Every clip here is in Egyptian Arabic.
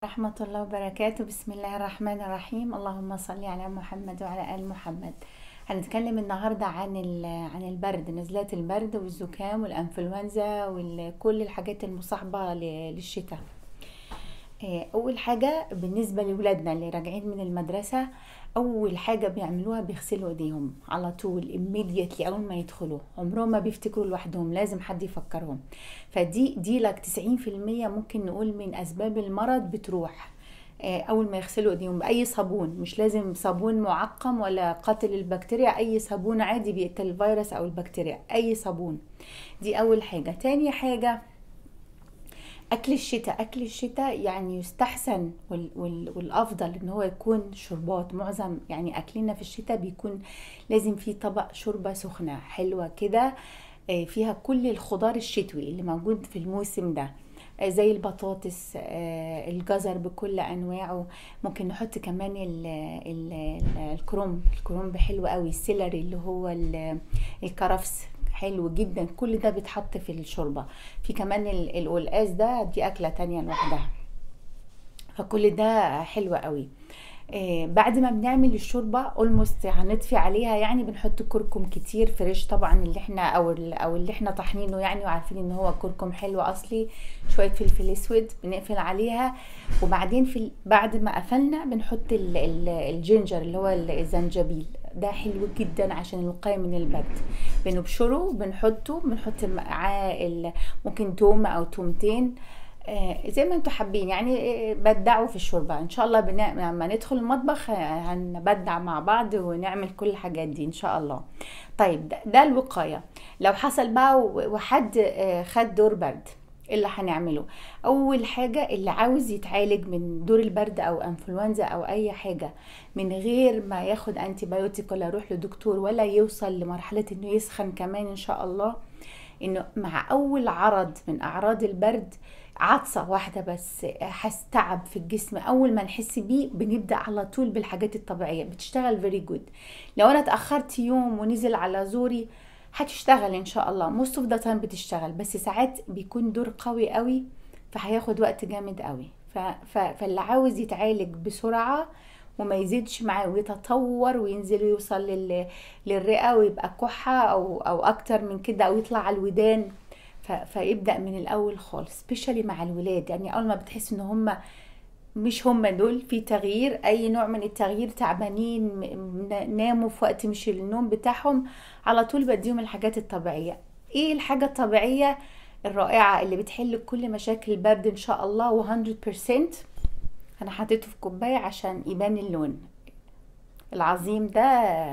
ورحمة الله وبركاته بسم الله الرحمن الرحيم اللهم صل على محمد وعلى آل محمد هنتكلم النهاردة عن ال- عن البرد نزلات البرد والزكام والانفلونزا وكل الحاجات المصاحبة ل- للشتاء آه، أول حاجة بالنسبة لولادنا اللي راجعين من المدرسة أول حاجة بيعملوها بيغسلوا إيديهم على طول immediately أول ما يدخلوا عمرهم ما بيفتكروا لوحدهم لازم حد يفكرهم فدي دي لك 90% ممكن نقول من أسباب المرض بتروح آه، أول ما يغسلوا إيديهم بأي صابون مش لازم صابون معقم ولا قاتل البكتيريا أي صابون عادي بيقتل الفيروس أو البكتيريا أي صابون دي أول حاجة تاني حاجة اكل الشتاء اكل الشتاء يعني يستحسن وال وال والافضل ان هو يكون شربات معظم يعني اكلنا في الشتاء بيكون لازم فيه طبق شوربه سخنه حلوه كده آه، فيها كل الخضار الشتوي اللي موجود في الموسم ده آه، زي البطاطس آه، الجزر بكل انواعه ممكن نحط كمان ال ال الكرنب الكرنب حلو قوي السيلري اللي هو ال- الكرفس حلو جدا كل ده بيتحط في الشوربه في كمان ال- القلقاس ده دي اكله تانية لوحدها فكل ده حلو قوي آه بعد ما بنعمل الشوربه اولموست هنطفي عليها يعني بنحط كركم كتير فريش طبعا اللي احنا او ال- او اللي احنا طحنينه يعني وعارفين ان هو كركم حلو اصلي شويه فلفل اسود بنقفل عليها وبعدين في ال- بعد ما قفلنا بنحط ال- ال- الجينجر اللي هو الزنجبيل ده حلو جدا عشان الوقايه من البرد بنبشره بنحطه بنحط معاه ال- ممكن توم او تومتين آه، زي ما انتوا حابين يعني آه، بدعوا في الشوربه ان شاء الله بنا... لما ندخل المطبخ آه، هنبدع مع بعض ونعمل كل الحاجات دي ان شاء الله طيب ده, ده الوقايه لو حصل بقى و- وحد آه، خد دور برد ايه اللي هنعمله اول حاجه اللي عاوز يتعالج من دور البرد او انفلونزا او اي حاجه من غير ما ياخد انتي بايوتيك ولا يروح لدكتور ولا يوصل لمرحله انه يسخن كمان ان شاء الله انه مع اول عرض من اعراض البرد عطسه واحده بس حس تعب في الجسم اول ما نحس بيه بنبدا على طول بالحاجات الطبيعيه بتشتغل فيري جود لو انا اتاخرت يوم ونزل على زوري هتشتغل ان شاء الله موست اوف ذا تايم بتشتغل بس ساعات بيكون دور قوي قوي فهياخد وقت جامد قوي ف... ف... فاللي عاوز يتعالج بسرعه وما يزيدش معاه ويتطور وينزل ويوصل لل... للرئه ويبقى كحه او او اكتر من كده او يطلع على الودان ف... فيبدا من الاول خالص سبيشالي مع الولاد يعني اول ما بتحس ان هم مش هم دول في تغيير اي نوع من التغيير تعبانين م- م- ناموا في وقت مش النوم بتاعهم على طول بديهم الحاجات الطبيعيه ايه الحاجه الطبيعيه الرائعه اللي بتحل كل مشاكل البرد ان شاء الله و100% انا حطيته في كوبايه عشان يبان اللون العظيم ده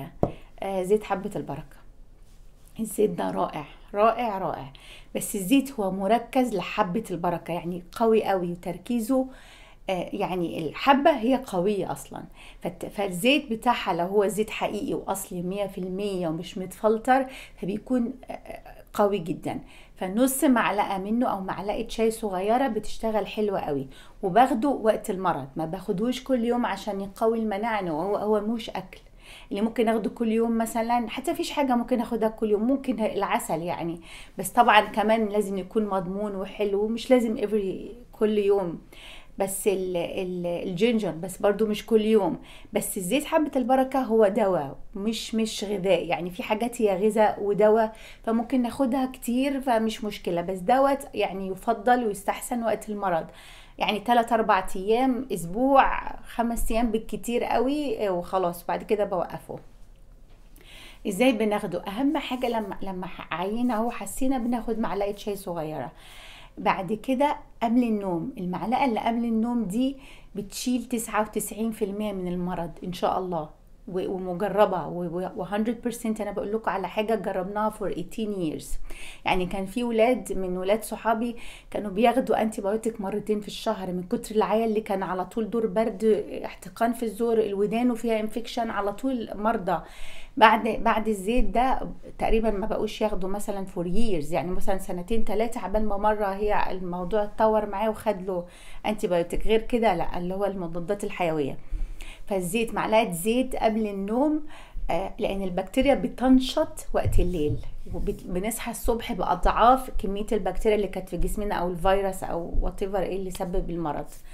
آه، زيت حبه البركه الزيت ده رائع رائع رائع بس الزيت هو مركز لحبة البركة يعني قوي قوي وتركيزه آه، يعني الحبة هي قوية أصلا فالت- فالزيت بتاعها لو هو زيت حقيقي وأصلي مية في المية ومش متفلتر فبيكون آه، آه، قوي جدا فنص معلقة منه أو معلقة شاي صغيرة بتشتغل حلوة قوي وباخده وقت المرض ما باخدوش كل يوم عشان يقوي المناعة إنه هو هو مش أكل اللي ممكن اخده كل يوم مثلا حتى فيش حاجة ممكن اخدها كل يوم ممكن العسل يعني بس طبعا كمان لازم يكون مضمون وحلو مش لازم every كل يوم بس ال ال الجينجر بس برضو مش كل يوم بس الزيت حبة البركة هو دواء مش مش غذاء يعني في حاجات هي غذاء ودواء فممكن ناخدها كتير فمش مشكلة بس دوت يعني يفضل ويستحسن وقت المرض يعني 3 4 ايام اسبوع خمس ايام بالكتير قوي وخلاص بعد كده بوقفه ازاي بناخده اهم حاجه لما لما عينا اهو حسينا بناخد معلقه شاي صغيره بعد كده قبل النوم المعلقه اللي قبل النوم دي بتشيل 99% من المرض ان شاء الله و- ومجربه و 100% انا بقول لكم على حاجه جربناها for 18 years يعني كان في ولاد من ولاد صحابي كانوا بياخدوا انتي بايوتيك مرتين في الشهر من كتر العيال اللي كان على طول دور برد احتقان في الزور الودان وفيها انفكشن على طول مرضى بعد بعد الزيت ده تقريبا ما بقوش ياخدوا مثلا فور ييرز يعني مثلا سنتين ثلاثه عبال ما مره هي الموضوع اتطور معاه وخد له انتي بايوتيك غير كده لا اللي هو المضادات الحيويه فالزيت معلقه زيت قبل النوم آه، لان البكتيريا بتنشط وقت الليل وبنصحى الصبح باضعاف كميه البكتيريا اللي كانت في جسمنا او الفيروس او وات ايه اللي سبب المرض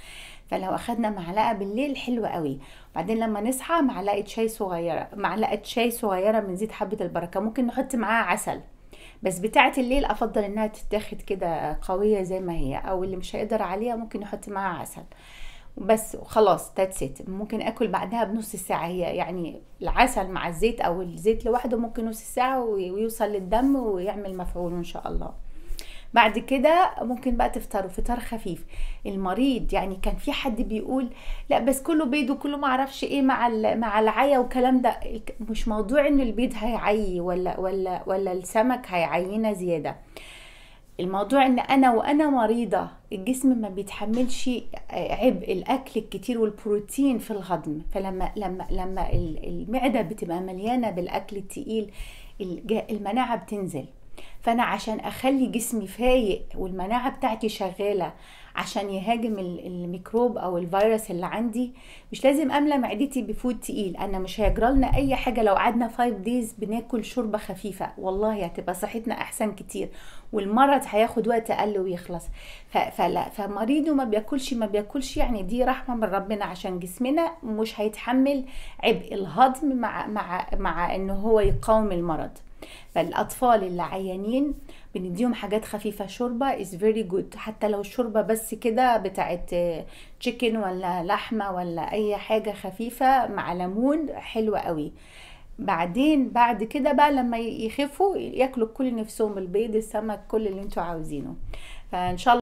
فلو اخدنا معلقه بالليل حلوه قوي بعدين لما نصحى معلقه شاي صغيره معلقه شاي صغيره من زيت حبه البركه ممكن نحط معاها عسل بس بتاعه الليل افضل انها تتاخد كده قويه زي ما هي او اللي مش هيقدر عليها ممكن يحط معاها عسل بس خلاص تاتست ممكن اكل بعدها بنص ساعه هي يعني العسل مع الزيت او الزيت لوحده ممكن نص ساعه ويوصل للدم ويعمل مفعول ان شاء الله بعد كده ممكن بقى تفطروا فطار خفيف المريض يعني كان في حد بيقول لا بس كله بيض وكله ما اعرفش ايه مع مع العيا والكلام ده مش موضوع ان البيض هيعي ولا ولا ولا السمك هيعينا زياده الموضوع ان انا وانا مريضه الجسم ما بيتحملش عبء الاكل الكتير والبروتين في الهضم فلما لما لما المعده بتبقى مليانه بالاكل التقيل المناعه بتنزل فانا عشان اخلي جسمي فايق والمناعه بتاعتي شغاله عشان يهاجم الميكروب او الفيروس اللي عندي مش لازم املى معدتي بفود تقيل انا مش هيجرالنا اي حاجه لو قعدنا 5 دايز بناكل شوربه خفيفه والله هتبقى صحتنا احسن كتير والمرض هياخد وقت اقل ويخلص فلا فمريض وما بياكلش ما بياكلش يعني دي رحمه من ربنا عشان جسمنا مش هيتحمل عبء الهضم مع مع مع انه هو يقاوم المرض فالاطفال اللي عيانين بنديهم حاجات خفيفه شوربه از فيري جود حتى لو الشوربه بس كده بتاعت تشيكن ولا لحمه ولا اي حاجه خفيفه مع ليمون حلوه قوي بعدين بعد كده بقى لما يخفوا ياكلوا كل نفسهم البيض السمك كل اللي انتوا عاوزينه فان شاء الله